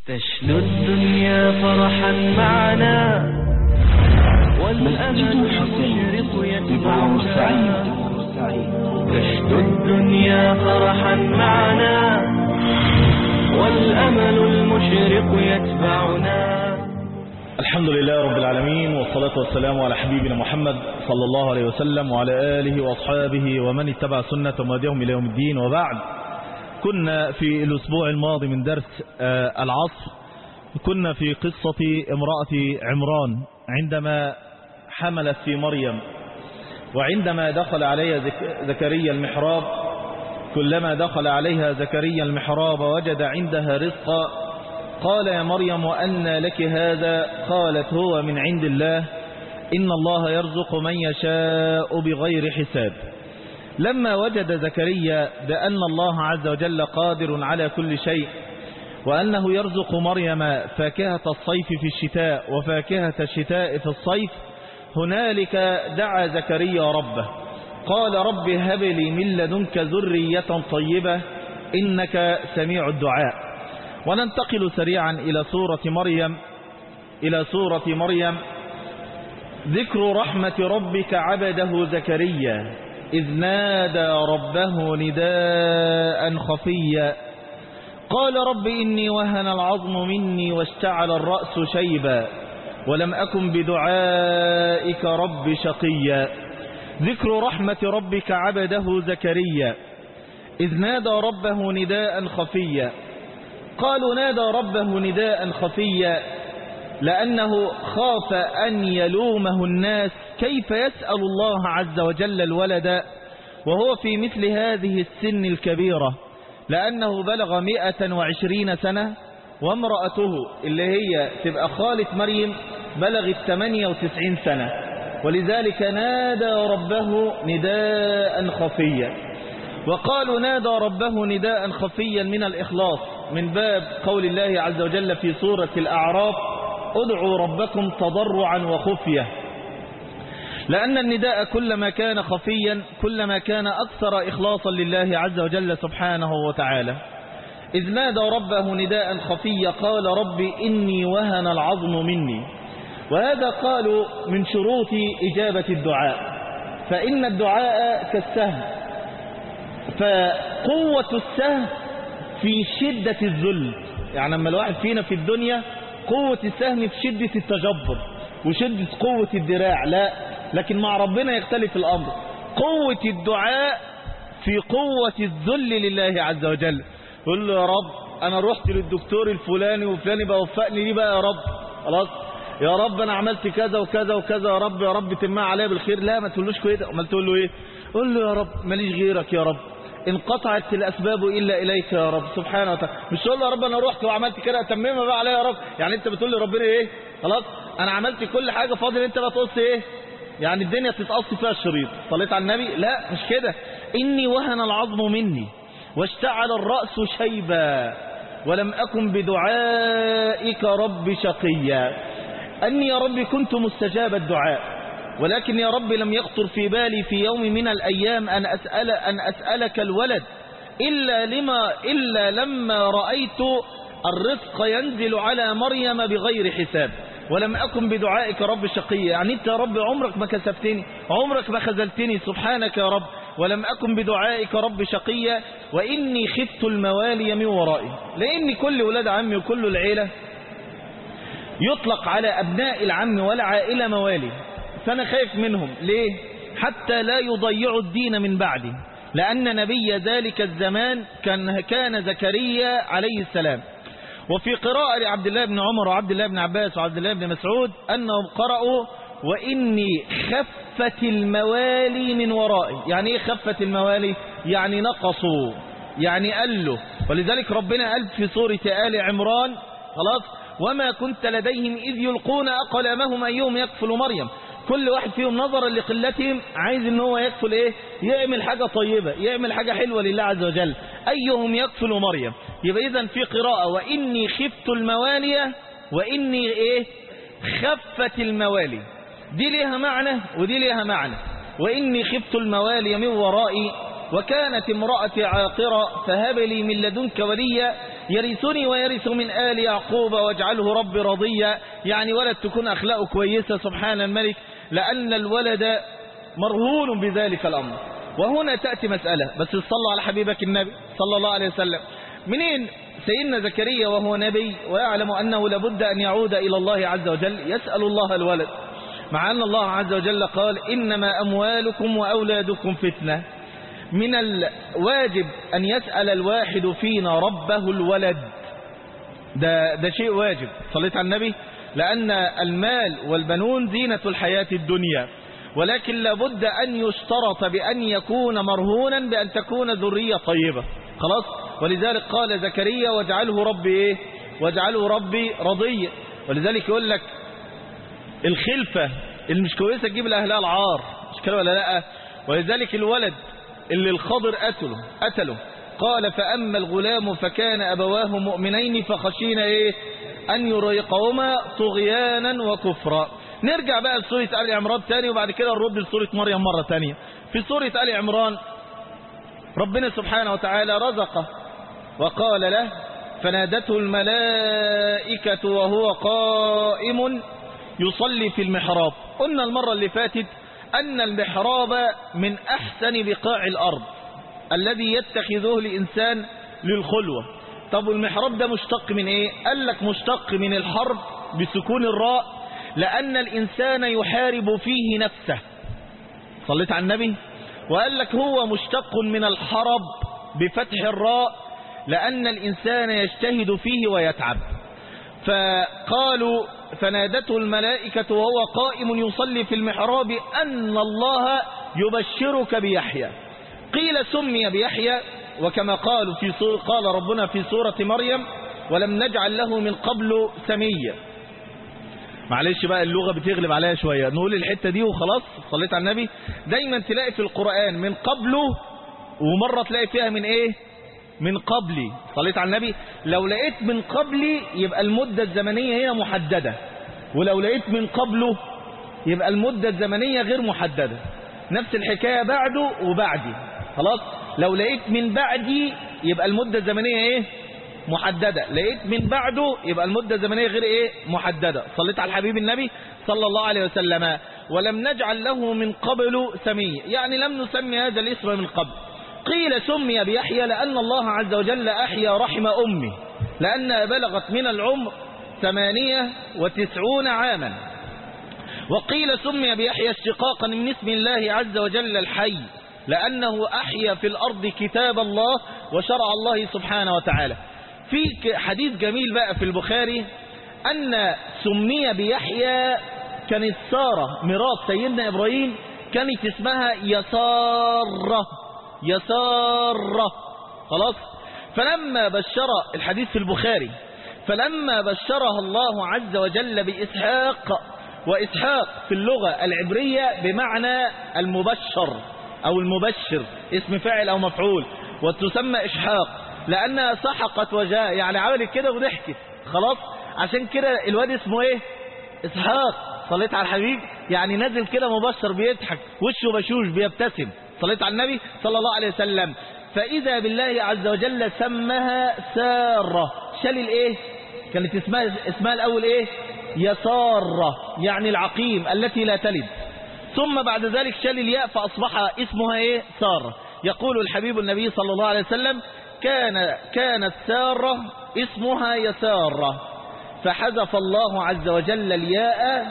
تشنو الدنيا فرحا معنا والأمل المشرق يتبعنا تشنو الدنيا فرحا معنا والأمل المشرق يتبعنا الحمد لله رب العالمين والصلاة والسلام على حبيبنا محمد صلى الله عليه وسلم وعلى آله وأصحابه ومن اتبع سنة ومديهم إلى يوم الدين وبعد كنا في الأسبوع الماضي من درس آه العصر كنا في قصة امرأة عمران عندما حملت في مريم وعندما دخل عليها زكريا المحراب كلما دخل عليها زكريا المحراب وجد عندها رزقا قال يا مريم وأن لك هذا قالت هو من عند الله إن الله يرزق من يشاء بغير حساب لما وجد زكريا بأن الله عز وجل قادر على كل شيء وأنه يرزق مريم فاكهة الصيف في الشتاء وفاكهة الشتاء في الصيف هنالك دعا زكريا ربه قال رب هب لي من لدنك ذرية طيبة إنك سميع الدعاء وننتقل سريعا إلى سورة مريم إلى سورة مريم ذكر رحمة ربك عبده زكريا إذ نادى ربه نداء خفيا قال رب إني وهن العظم مني واشتعل الرأس شيبا ولم أكن بدعائك رب شقيا ذكر رحمة ربك عبده زكريا إذ نادى ربه نداء خفيا قالوا نادى ربه نداء خفيا لأنه خاف أن يلومه الناس كيف يسأل الله عز وجل الولد وهو في مثل هذه السن الكبيرة لأنه بلغ مئة وعشرين سنة وامرأته اللي هي تبقى خالة مريم بلغت 98 سنة ولذلك نادى ربه نداء خفيا وقالوا نادى ربه نداء خفيا من الإخلاص من باب قول الله عز وجل في سورة الأعراف ادعوا ربكم تضرعا وخفية لأن النداء كلما كان خفيا كلما كان أكثر إخلاصا لله عز وجل سبحانه وتعالى إذ نادى ربه نداء خفيا قال رب إني وهن العظم مني وهذا قالوا من شروط إجابة الدعاء فإن الدعاء كالسهم فقوة السهم في شدة الذل يعني لما الواحد فينا في الدنيا قوة السهم في شدة التجبر وشدة قوة الدراع لا لكن مع ربنا يختلف الأمر قوة الدعاء في قوة الذل لله عز وجل قل له يا رب أنا رحت للدكتور الفلاني وفلاني بقى وفقني ليه بقى يا رب خلاص يا رب أنا عملت كذا وكذا وكذا يا رب يا رب تمها عليا بالخير لا ما تقولوش كده امال تقول له ايه قول له يا رب ماليش غيرك يا رب انقطعت الأسباب إلا إليك يا رب سبحانه وتعالى مش تقول له يا رب أنا رحت وعملت كده أتممها بقى عليا يا رب يعني أنت بتقول لي ربنا إيه خلاص أنا عملت كل حاجة فاضل أنت بقى تقص إيه يعني الدنيا تتقص فيها الشريط صليت على النبي لا مش كده إني وهن العظم مني واشتعل الرأس شيبا ولم أكن بدعائك رب شقيا أني يا رب كنت مستجاب الدعاء ولكن يا رب لم يخطر في بالي في يوم من الأيام أن, أسأل أن أسألك الولد إلا, لما إلا لما رأيت الرزق ينزل على مريم بغير حساب ولم أكن بدعائك رب شقيا يعني أنت يا رب عمرك ما كسبتني عمرك ما خذلتني سبحانك يا رب ولم أكن بدعائك رب شقيا وإني خفت الموالي من ورائي لأن كل ولاد عمي وكل العيلة يطلق على أبناء العم والعائلة موالي فأنا خايف منهم ليه حتى لا يضيعوا الدين من بعدي لأن نبي ذلك الزمان كان, كان زكريا عليه السلام وفي قراءة لعبد الله بن عمر وعبد الله بن عباس وعبد الله بن مسعود أنهم قرأوا وإني خفت الموالي من ورائي يعني إيه خفت الموالي يعني نقصوا يعني قلوا ولذلك ربنا قال في سورة آل عمران خلاص وما كنت لديهم إذ يلقون أقلامهم أيهم يكفل مريم كل واحد فيهم نظرا لقلتهم عايز ان هو يكفل ايه يعمل حاجة طيبة يعمل حاجة حلوة لله عز وجل ايهم يكفل مريم يبقى اذا في قراءة واني خفت الموالي واني ايه خفت الموالي دي ليها معنى ودي ليها معنى واني خفت الموالي من ورائي وكانت امرأتي عاقرة فهب لي من لدنك وليا يرثني ويرث من آل يعقوب واجعله ربي رضيا يعني ولد تكون أخلاقه كويسة سبحان الملك لأن الولد مرهون بذلك الأمر وهنا تأتي مسألة بس صلى على حبيبك النبي صلى الله عليه وسلم منين سيدنا زكريا وهو نبي ويعلم أنه لابد أن يعود إلى الله عز وجل يسأل الله الولد مع أن الله عز وجل قال إنما أموالكم وأولادكم فتنة من الواجب أن يسأل الواحد فينا ربه الولد ده, ده شيء واجب صليت على النبي لأن المال والبنون زينة الحياة الدنيا ولكن لابد أن يشترط بأن يكون مرهونا بأن تكون ذرية طيبة خلاص ولذلك قال زكريا واجعله ربي إيه واجعله ربي رضي ولذلك يقول لك الخلفة اللي مش كويسة تجيب لأهلها العار مش كده ولا لا ولذلك الولد اللي الخضر قتله قتله قال فأما الغلام فكان أبواه مؤمنين فخشينا إيه أن يريقهما طغيانا وكفرا نرجع بقى لسورة آل عمران تاني وبعد كده نرد لسورة مريم مرة تانية في سورة آل عمران ربنا سبحانه وتعالى رزقه وقال له فنادته الملائكة وهو قائم يصلي في المحراب قلنا المرة اللي فاتت أن المحراب من أحسن بقاع الأرض الذي يتخذه الإنسان للخلوة طب المحراب ده مشتق من إيه قال لك مشتق من الحرب بسكون الراء لأن الإنسان يحارب فيه نفسه صليت على النبي وقال لك هو مشتق من الحرب بفتح الراء لأن الإنسان يجتهد فيه ويتعب فقالوا فنادته الملائكة وهو قائم يصلي في المحراب أن الله يبشرك بيحيى قيل سمي بيحيى وكما قالوا في سورة قال ربنا في سورة مريم ولم نجعل له من قبل سميا معلش بقى اللغة بتغلب عليها شوية نقول الحتة دي وخلاص صليت على النبي دايما تلاقي في القرآن من قبله ومرة تلاقي فيها من ايه من قبلي صليت على النبي لو لقيت من قبلي يبقى المدة الزمنية هي محددة ولو لقيت من قبله يبقى المدة الزمنية غير محددة نفس الحكاية بعده وبعدي خلاص لو لقيت من بعدي يبقى المدة الزمنية ايه محددة لقيت من بعده يبقى المدة الزمنية غير ايه محددة صليت على الحبيب النبي صلى الله عليه وسلم ولم نجعل له من قبل سمية يعني لم نسمي هذا الاسم من قبل قيل سمي بيحيى لأن الله عز وجل أحيا رحم أمه لأنها بلغت من العمر ثمانية وتسعون عاما وقيل سمي بيحيى اشتقاقا من اسم الله عز وجل الحي لأنه أحيا في الأرض كتاب الله وشرع الله سبحانه وتعالى في حديث جميل بقى في البخاري أن سمي بيحيى كانت سارة مرات سيدنا إبراهيم كانت اسمها يسارة يسارة خلاص فلما بشر الحديث في البخاري فلما بشرها الله عز وجل بإسحاق وإسحاق في اللغة العبرية بمعنى المبشر أو المبشر اسم فاعل أو مفعول وتسمى إشحاق لأنها سحقت وجاء يعني عملت كده وضحكت خلاص عشان كده الواد اسمه ايه إسحاق صليت على الحبيب يعني نزل كده مبشر بيضحك وشه بشوش بيبتسم صليت على النبي صلى الله عليه وسلم فإذا بالله عز وجل سمها سارة شال الايه كانت اسمها اسمها الأول ايه يسارة يعني العقيم التي لا تلد ثم بعد ذلك شال الياء فأصبح اسمها ايه سارة يقول الحبيب النبي صلى الله عليه وسلم كان كانت سارة اسمها يسارة فحذف الله عز وجل الياء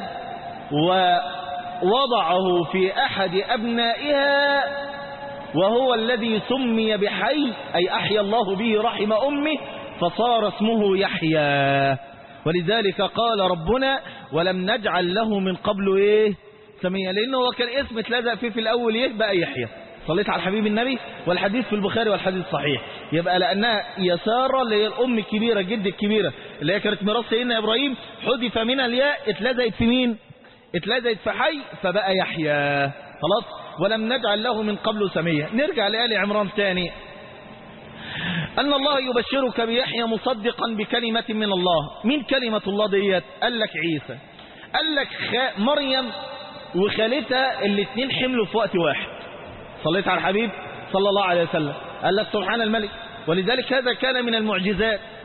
ووضعه في أحد أبنائها وهو الذي سمي بحي أي أحيا الله به رحم أمه فصار اسمه يحيى ولذلك قال ربنا ولم نجعل له من قبل إيه سمية لأنه هو كان اسم اتلزق فيه في الأول إيه بقى يحيى صليت على الحبيب النبي والحديث في البخاري والحديث صحيح يبقى لأنها يسارة اللي هي الأم الكبيرة جد الكبيرة اللي هي كانت ميراث سيدنا إبراهيم حذف من الياء اتلزقت في مين اتلزقت في حي فبقى يحيى خلاص ولم نجعل له من قبل سمية نرجع لآل عمران تاني أن الله يبشرك بيحيى مصدقا بكلمة من الله من كلمة الله ديت قال لك عيسى قال لك خ... مريم وخالتها الاثنين حملوا في وقت واحد صليت على الحبيب صلى الله عليه وسلم قال لك سبحان الملك ولذلك هذا كان من المعجزات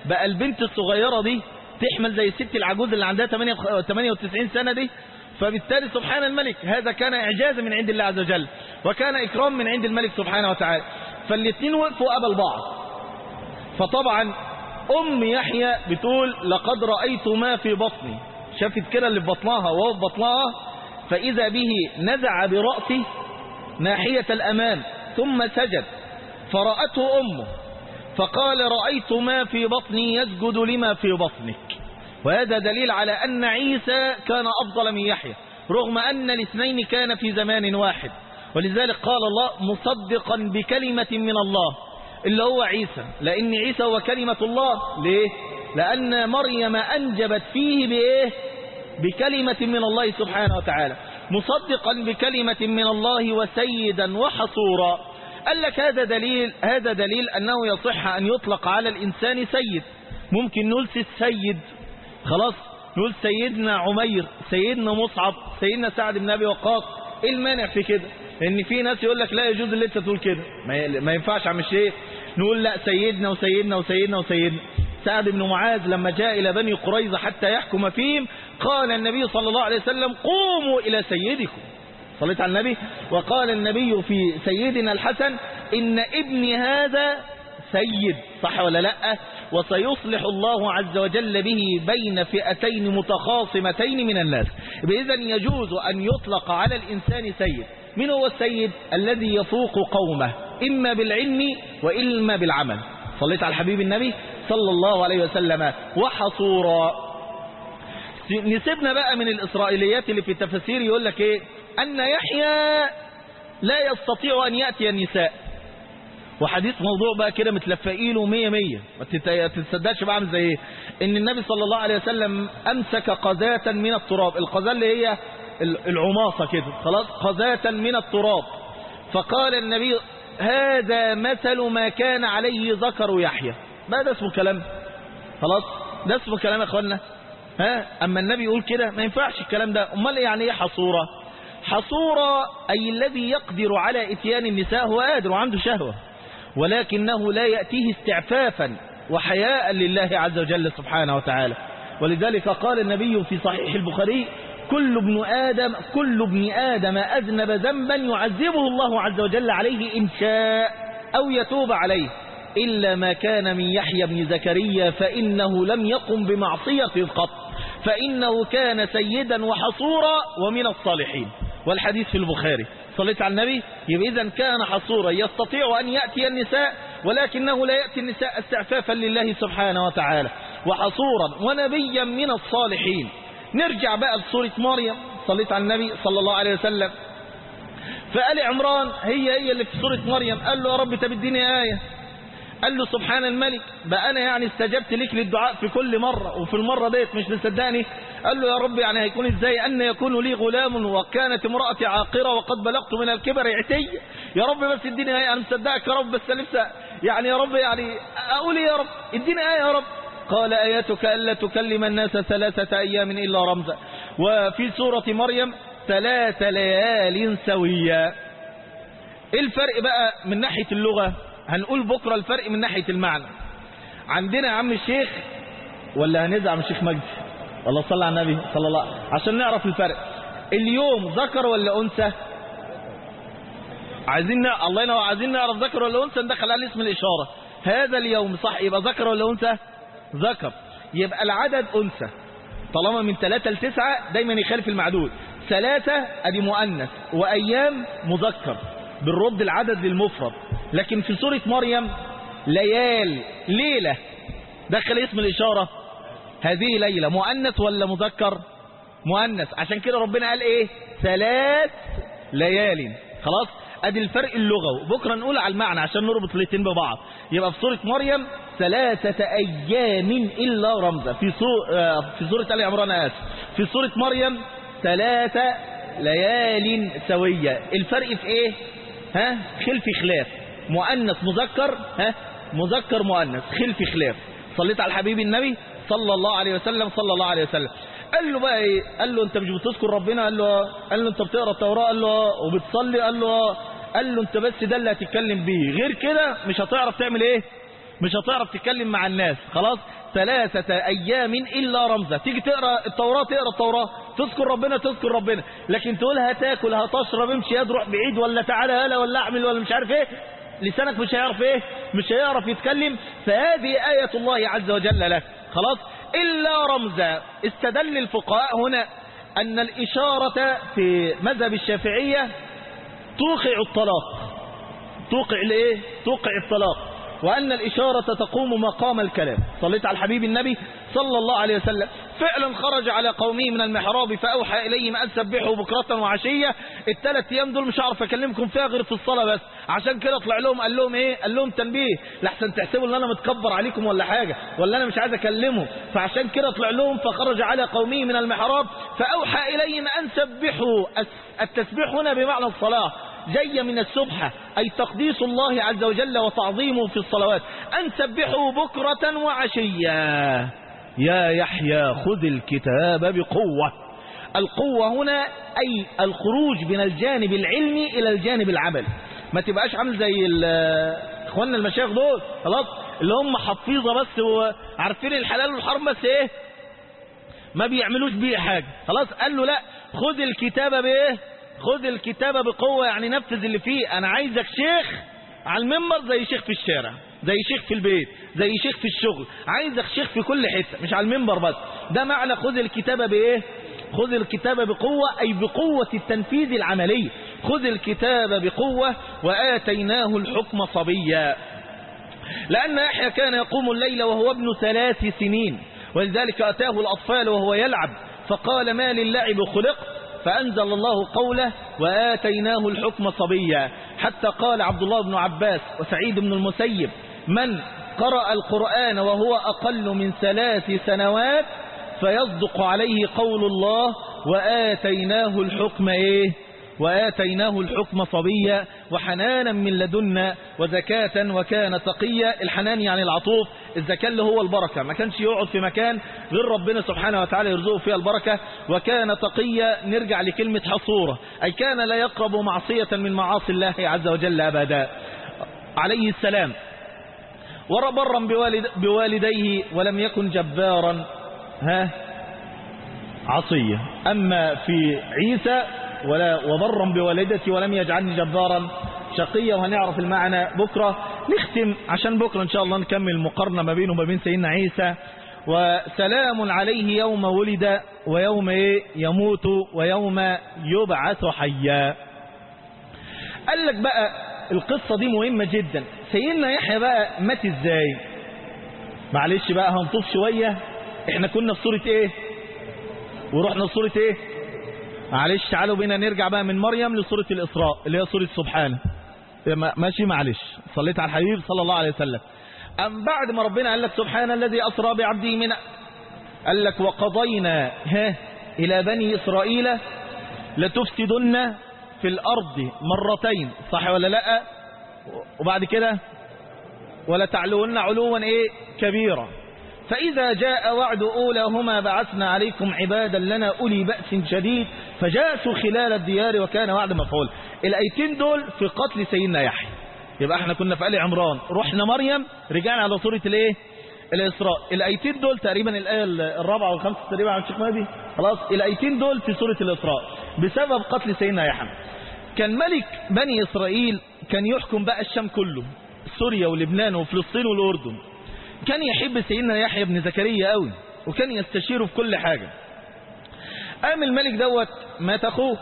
بقى البنت الصغيرة دي تحمل زي الست العجوز اللي عندها 98 سنة دي فبالتالي سبحان الملك هذا كان إعجاز من عند الله عز وجل وكان إكرام من عند الملك سبحانه وتعالى فالاثنين وقفوا قبل بعض فطبعا أم يحيى بتقول لقد رأيت ما في بطني شافت كده اللي في بطنها وهو في بطنها فإذا به نزع برأسه ناحية الأمام ثم سجد فرأته أمه فقال رأيت ما في بطني يسجد لما في بطنك وهذا دليل على أن عيسى كان أفضل من يحيى رغم أن الاثنين كان في زمان واحد ولذلك قال الله مصدقا بكلمة من الله اللي هو عيسى لأن عيسى هو كلمة الله ليه؟ لأن مريم أنجبت فيه بإيه؟ بكلمة من الله سبحانه وتعالى مصدقا بكلمة من الله وسيدا وحصورا قال لك هذا دليل هذا دليل أنه يصح أن يطلق على الإنسان سيد ممكن نقول السيد خلاص نقول سيدنا عمير سيدنا مصعب سيدنا سعد بن أبي وقاص ايه المانع في كده ان في ناس يقول لك لا يجوز اللي انت تقول كده ما, ما ينفعش عم الشيخ نقول لا سيدنا وسيدنا وسيدنا وسيدنا سعد بن معاذ لما جاء إلى بني قريظة حتى يحكم فيهم قال النبي صلى الله عليه وسلم قوموا إلى سيدكم صليت على النبي وقال النبي في سيدنا الحسن إن ابني هذا سيد صح ولا لا وسيصلح الله عز وجل به بين فئتين متخاصمتين من الناس بإذا يجوز أن يطلق على الإنسان سيد من هو السيد الذي يفوق قومه إما بالعلم وإما بالعمل صليت على الحبيب النبي صلى الله عليه وسلم وحصورا نسيبنا بقى من الإسرائيليات اللي في التفسير يقول لك إيه أن يحيى لا يستطيع أن يأتي النساء وحديث موضوع بقى كده متلفقيله مية مية ما تتصدقش بعمل زي ايه ان النبي صلى الله عليه وسلم امسك قذاة من التراب القذاة اللي هي العماصة كده خلاص قذاة من التراب فقال النبي هذا مثل ما كان عليه ذكر يحيى ما ده اسمه كلام خلاص ده اسمه كلام يا اخوانا ها اما النبي يقول كده ما ينفعش الكلام ده امال يعني ايه حصوره حصوره اي الذي يقدر على اتيان النساء هو قادر وعنده شهوه ولكنه لا ياتيه استعفافا وحياء لله عز وجل سبحانه وتعالى ولذلك قال النبي في صحيح البخاري كل ابن آدم كل ابن آدم أذنب ذنبا يعذبه الله عز وجل عليه إن شاء أو يتوب عليه إلا ما كان من يحيى بن زكريا فإنه لم يقم بمعصية قط فإنه كان سيدا وحصورا ومن الصالحين والحديث في البخاري صليت على النبي يبقى إذا كان حصورا يستطيع أن يأتي النساء ولكنه لا يأتي النساء استعفافا لله سبحانه وتعالى وحصورا ونبيا من الصالحين نرجع بقى لسورة مريم صليت على النبي صلى الله عليه وسلم فآل عمران هي هي اللي في سورة مريم قال له يا رب تبديني آية قال له سبحان الملك بقى أنا يعني استجبت لك للدعاء في كل مرة وفي المرة ديت مش مصدقني قال له يا رب يعني هيكون ازاي أن يكون لي غلام وكانت امرأتي عاقرة وقد بلغت من الكبر عتي يا رب بس اديني آية أنا مصدقك يا رب بس لسه يعني يا رب يعني أقول يا رب اديني آية يا رب قال آياتك ألا تكلم الناس ثلاثة أيام إلا رمزا وفي سورة مريم ثلاث ليال سويا ايه الفرق بقى من ناحية اللغة هنقول بكرة الفرق من ناحية المعنى عندنا يا عم الشيخ ولا هنزع من الشيخ مجدي الله صلى على النبي صلى الله عليه عشان نعرف الفرق اليوم ذكر ولا أنثى عايزين نع... الله ينور عايزين نعرف ذكر ولا أنثى ندخل عليه اسم الإشارة هذا اليوم صح يبقى ذكر ولا أنثى ذكر يبقى العدد أنثى طالما من ثلاثة لتسعة دايما يخالف المعدود ثلاثة ادي مؤنث وأيام مذكر بالرد العدد للمفرد لكن في سورة مريم ليال ليلة دخل اسم الإشارة هذه ليلة مؤنث ولا مذكر مؤنث عشان كده ربنا قال ايه ثلاث ليال خلاص ادي الفرق اللغوي بكره نقول على المعنى عشان نربط الاثنين ببعض يبقى في سوره مريم ثلاثه ايام الا رمزا في سوره في سوره ال عمران اسف في سوره مريم ثلاثه ليال سويه الفرق في ايه ها خلف خلاف مؤنث مذكر ها مذكر مؤنث خلف خلاف صليت على الحبيب النبي صلى الله عليه وسلم صلى الله عليه وسلم قال له بقى ايه قال له انت مش بتذكر ربنا قال له قال له انت بتقرا التوراه قال له وبتصلي قال له قال له انت بس ده اللي هتتكلم بيه غير كده مش هتعرف تعمل ايه مش هتعرف تتكلم مع الناس خلاص ثلاثة أيام إلا رمزة تيجي تقرأ التوراة تقرأ التوراة تذكر ربنا تذكر ربنا لكن تقول هتاكل هتشرب امشي يد روح بعيد ولا تعالى هلا ولا اعمل ولا مش عارف ايه لسانك مش هيعرف ايه مش هيعرف يتكلم فهذه آية الله عز وجل لك خلاص إلا رمزا استدل الفقهاء هنا أن الإشارة في مذهب الشافعية توقع الطلاق توقع الايه توقع الطلاق وأن الإشارة تقوم مقام الكلام صليت على الحبيب النبي صلى الله عليه وسلم فعلا خرج على قومه من المحراب فأوحى إليهم أن سبحوا بكرة وعشية الثلاث أيام دول مش هعرف أكلمكم فيها غير في الصلاة بس عشان كده طلع لهم قال لهم إيه قال لهم تنبيه لحسن تحسبوا ان أنا متكبر عليكم ولا حاجة ولا أنا مش عايز أكلمهم فعشان كده طلع لهم فخرج على قومه من المحراب فأوحى إليهم أن سبحوا التسبيح هنا بمعنى الصلاة جاية من السبحة أي تقديس الله عز وجل وتعظيمه في الصلوات أن سبحوا بكرة وعشيا يا يحيى خذ الكتاب بقوة القوة هنا أي الخروج من الجانب العلمي إلى الجانب العملي ما تبقاش عامل زي اخواننا المشايخ دول خلاص اللي هم حفيظة بس وعارفين الحلال والحرام بس ايه ما بيعملوش بيه حاجة خلاص قال له لا خذ الكتاب بايه خذ الكتاب بقوة يعني نفذ اللي فيه انا عايزك شيخ على المنبر زي شيخ في الشارع زي شيخ في البيت زي شيخ في الشغل عايزك شيخ في كل حتة مش على المنبر بس ده معنى خذ الكتاب بايه خذ الكتاب بقوة أي بقوة التنفيذ العملي خذ الكتاب بقوة وآتيناه الحكم صبيا لأن يحيى كان يقوم الليل وهو ابن ثلاث سنين ولذلك أتاه الأطفال وهو يلعب فقال ما للعب خلقت فأنزل الله قوله وآتيناه الحكم صبيا حتى قال عبد الله بن عباس وسعيد بن المسيب من قرأ القرآن وهو أقل من ثلاث سنوات فيصدق عليه قول الله وآتيناه الحكم إيه وآتيناه الحكم صبيا وحنانا من لدنا وزكاة وكان تقيا الحنان يعني العطوف الزكاة اللي هو البركة ما كانش يقعد في مكان غير ربنا سبحانه وتعالى يرزقه فيها البركة وكان تقيا نرجع لكلمة حصورة أي كان لا يقرب معصية من معاصي الله عز وجل أبدا عليه السلام وربرا بوالد بوالديه ولم يكن جبارا ها عصية أما في عيسى ولا وبرا بوالدتي ولم يجعلني جبارا شقيا وهنعرف المعنى بكرة نختم عشان بكرة إن شاء الله نكمل المقارنة ما بينه وما بين سيدنا عيسى وسلام عليه يوم ولد ويوم إيه يموت ويوم يبعث حيا قال لك بقى القصة دي مهمة جدا سيدنا يحيى بقى مات ازاي معلش بقى هنطوف شوية احنا كنا في سورة ايه ورحنا في سورة ايه معلش تعالوا بينا نرجع بقى من مريم لسورة الإسراء اللي هي سورة سبحانه ماشي معلش صليت على الحبيب صلى الله عليه وسلم أم بعد ما ربنا قال لك سبحان الذي أسرى بعبده من قال لك وقضينا ها إلى بني إسرائيل لتفسدن في الأرض مرتين صح ولا لا وبعد كده ولا تعلون علوا إيه كبيرا فإذا جاء وعد أولاهما بعثنا عليكم عبادا لنا أولي بأس شديد فجاسوا خلال الديار وكان وعد مفعول الأيتين دول في قتل سيدنا يحيى يبقى احنا كنا في آل عمران رحنا مريم رجعنا على سورة الايه الإسراء الأيتين دول تقريبا الآية الرابعة والخامسة تقريبا على الشيخ مهدي خلاص الأيتين دول في سورة الإسراء بسبب قتل سيدنا يحيى كان ملك بني إسرائيل كان يحكم بقى الشام كله سوريا ولبنان وفلسطين والأردن كان يحب سيدنا يحيى بن زكريا قوي وكان يستشيره في كل حاجة قام الملك دوت مات أخوه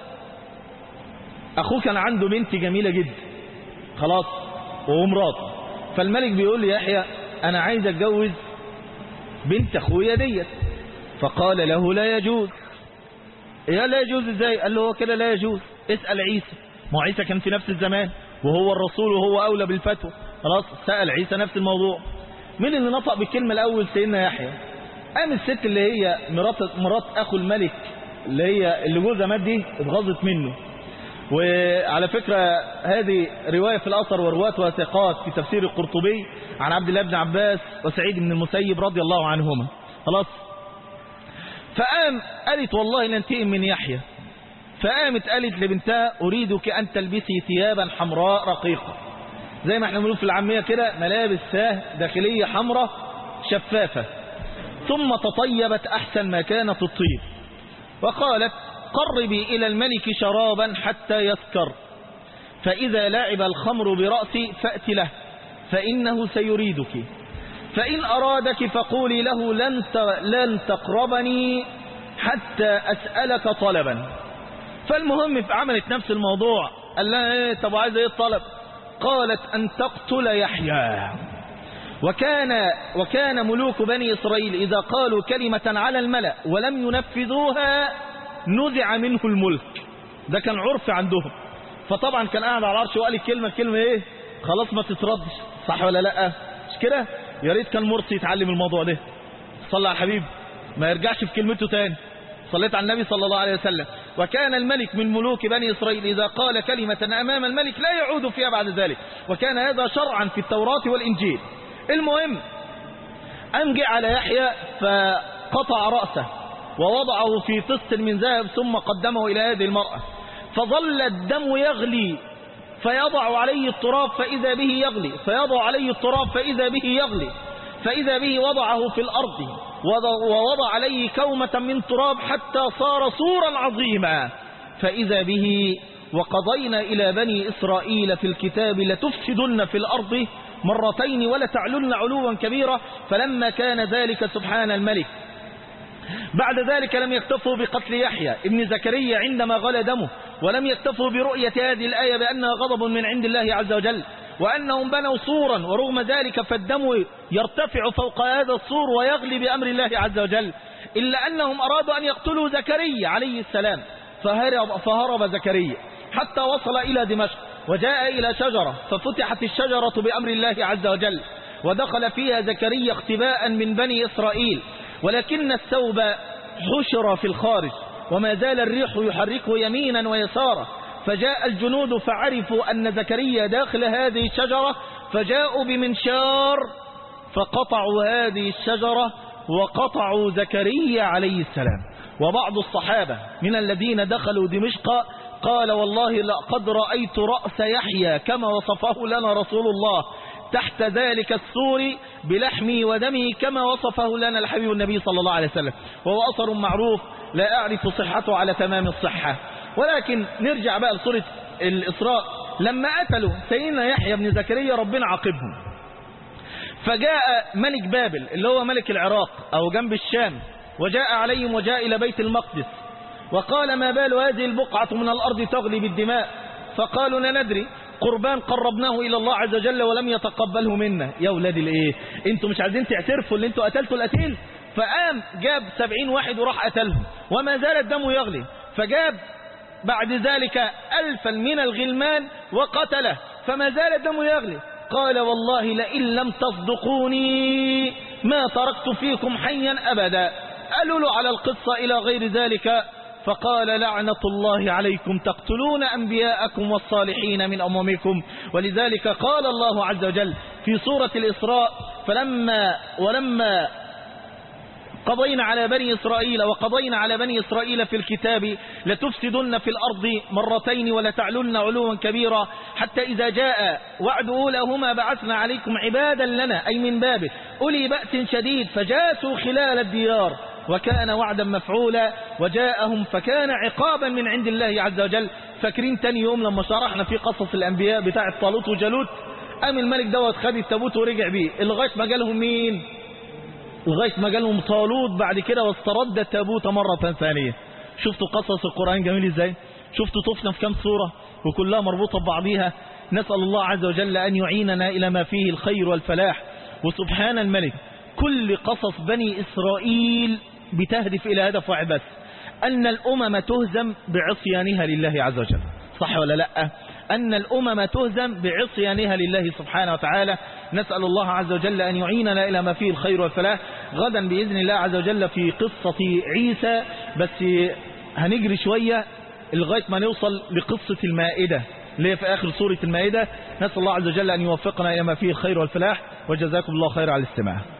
أخوه كان عنده بنت جميلة جدا خلاص وهو مراته فالملك بيقول لي يحيى أنا عايز أتجوز بنت أخويا ديت فقال له لا يجوز يا لا يجوز ازاي قال له هو كده لا يجوز اسأل عيسى ما عيسى كان في نفس الزمان وهو الرسول وهو أولى بالفتوى خلاص سأل عيسى نفس الموضوع مين اللي نطق بالكلمة الأول سيدنا يحيى قام الست اللي هي مرات, مرات أخو الملك اللي هي اللي جوزها مات دي اتغاظت منه وعلى فكرة هذه رواية في الأثر ورواة وثقات في تفسير القرطبي عن عبد الله بن عباس وسعيد بن المسيب رضي الله عنهما خلاص فقام قالت والله لننتقم من يحيى فقامت قالت لبنتها أريدك أن تلبسي ثيابا حمراء رقيقة زي ما احنا بنقول في العامية كده ملابس ساه داخلية حمراء شفافة ثم تطيبت أحسن ما كانت الطيب وقالت قربي إلى الملك شرابا حتى يسكر فإذا لعب الخمر برأسي فأت له فإنه سيريدك فإن أرادك فقولي له لن لن تقربني حتى أسألك طلبا فالمهم عملت نفس الموضوع قال لها ايه طب عايزه ايه الطلب قالت أن تقتل يحيى وكان وكان ملوك بني إسرائيل إذا قالوا كلمة على الملأ ولم ينفذوها نزع منه الملك ده كان عرف عندهم فطبعا كان قاعد على العرش وقال الكلمة الكلمة ايه خلاص ما تتردش صح ولا لا مش كده يا ريت كان مرسي يتعلم الموضوع ده صلى على الحبيب ما يرجعش في كلمته تاني صليت على النبي صلى الله عليه وسلم وكان الملك من ملوك بني إسرائيل إذا قال كلمة أمام الملك لا يعود فيها بعد ذلك وكان هذا شرعا في التوراة والإنجيل المهم أنجع على يحيى فقطع رأسه ووضعه في طست من ذهب ثم قدمه إلى هذه المرأة فظل الدم يغلي فيضع عليه التراب فإذا به يغلي فيضع عليه التراب فإذا به يغلي فإذا به وضعه في الأرض ووضع عليه كومة من تراب حتى صار صورا عظيما فإذا به وقضينا إلى بني إسرائيل في الكتاب لتفسدن في الأرض مرتين ولتعلن علوا كبيرا فلما كان ذلك سبحان الملك بعد ذلك لم يكتفوا بقتل يحيى ابن زكريا عندما غلى دمه ولم يكتفوا برؤية هذه الآية بأنها غضب من عند الله عز وجل وأنهم بنوا صورا ورغم ذلك فالدم يرتفع فوق هذا الصور ويغلي بأمر الله عز وجل إلا أنهم أرادوا أن يقتلوا زكريا عليه السلام فهرب, فهرب زكريا حتى وصل إلى دمشق وجاء إلى شجرة ففتحت الشجرة بأمر الله عز وجل ودخل فيها زكريا اختباء من بني إسرائيل ولكن الثوب حشر في الخارج وما زال الريح يحركه يمينا ويسارا فجاء الجنود فعرفوا أن زكريا داخل هذه الشجرة فجاءوا بمنشار فقطعوا هذه الشجرة وقطعوا زكريا عليه السلام وبعض الصحابة من الذين دخلوا دمشق قال والله لقد رأيت رأس يحيى كما وصفه لنا رسول الله تحت ذلك السور بلحمي ودمي كما وصفه لنا الحبيب النبي صلى الله عليه وسلم وهو أثر معروف لا أعرف صحته على تمام الصحة ولكن نرجع بقى لصورة الإسراء لما قتلوا سيدنا يحيى بن زكريا ربنا عاقبهم فجاء ملك بابل اللي هو ملك العراق أو جنب الشام وجاء عليهم وجاء إلى بيت المقدس وقال ما بال هذه البقعة من الأرض تغلي بالدماء فقالوا لا ندري قربان قربناه إلى الله عز وجل ولم يتقبله منا يا ولاد الايه انتوا مش عايزين تعترفوا اللي انتوا قتلتوا القتيل فقام جاب سبعين واحد وراح قتلهم وما زال الدم يغلي فجاب بعد ذلك ألفا من الغلمان وقتله فما زال الدم يغلي قال والله لئن لم تصدقوني ما تركت فيكم حيا أبدا قالوا له على القصة إلى غير ذلك فقال لعنة الله عليكم تقتلون أنبياءكم والصالحين من أممكم ولذلك قال الله عز وجل في سورة الإسراء فلما ولما قضينا على بني إسرائيل وقضينا على بني إسرائيل في الكتاب لتفسدن في الأرض مرتين ولتعلن علوا كبيرا حتى إذا جاء وعد أولاهما بعثنا عليكم عبادا لنا أي من بابه أولي بأس شديد فجاسوا خلال الديار وكان وعدا مفعولا وجاءهم فكان عقابا من عند الله عز وجل فاكرين تاني يوم لما شرحنا في قصص الأنبياء بتاع طالوت وجالوت قام الملك دوت خد التابوت ورجع بيه لغايه ما جالهم مين لغايه ما جالهم طالوت بعد كده واسترد التابوت مرة ثانية شفتوا قصص القرآن جميل ازاي شفتوا طفنا في كم سورة وكلها مربوطة ببعضيها نسأل الله عز وجل أن يعيننا إلى ما فيه الخير والفلاح وسبحان الملك كل قصص بني إسرائيل بتهدف إلى هدف واحد بس أن الأمم تهزم بعصيانها لله عز وجل صح ولا لا أن الأمم تهزم بعصيانها لله سبحانه وتعالى نسأل الله عز وجل أن يعيننا إلى ما فيه الخير والفلاح غدا بإذن الله عز وجل في قصة عيسى بس هنجري شوية لغاية ما نوصل لقصة المائدة اللي هي في آخر سورة المائدة نسأل الله عز وجل أن يوفقنا إلى ما فيه الخير والفلاح وجزاكم الله خير على الاستماع